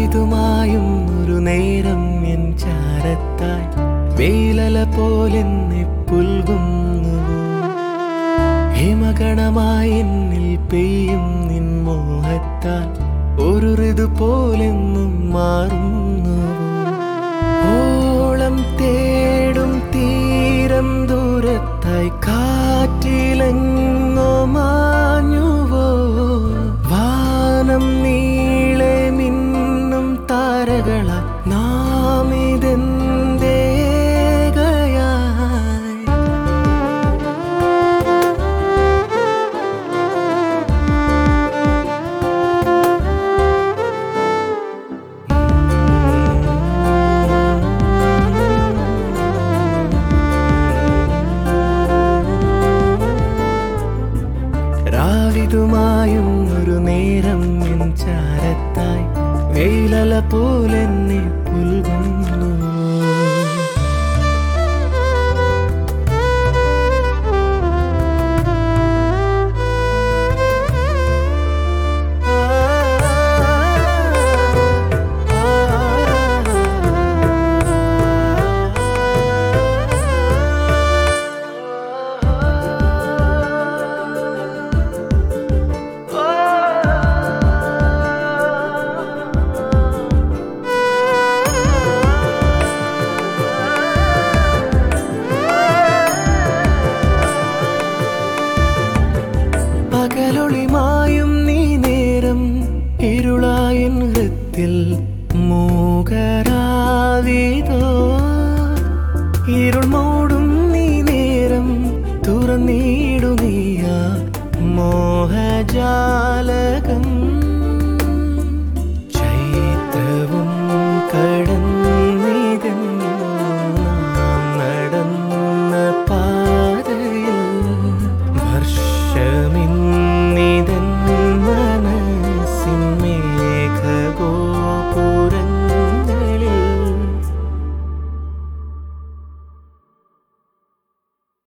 രാവിതുമായും ഒരു നേരം എൻ ചാരത്തായി വെയിലല പോലെന്നെ പുൽകുന്നു ഹിമഗണമായി എന്നിൽ പെയ്യും നിൻ മോഹത്താൽ ഒരു ഋതു പോലെന്നും മാറുന്നു ഓളം തേടും തീരം ദൂരത്തായി കാറ്റിലെങ്ങോ മാഞ്ഞുവോ വാനം നീളെ മിന്നും താരകളാ നാം ഇതെന്തേ ഏകയായി രാവിതുമായും ഒരു നേരം എൻ ചാരത്തായി വെയിലല പോലെന്നെ പുൽകുന്നു പകലൊളിമായും നീ നേരം ഇരുളായൻ ഹൃത്തിൽ മൂകരാവിതോ ഇരുൾ മൂടും നീ നേരം തുറന്നീടു നീയ മോഹജാലകം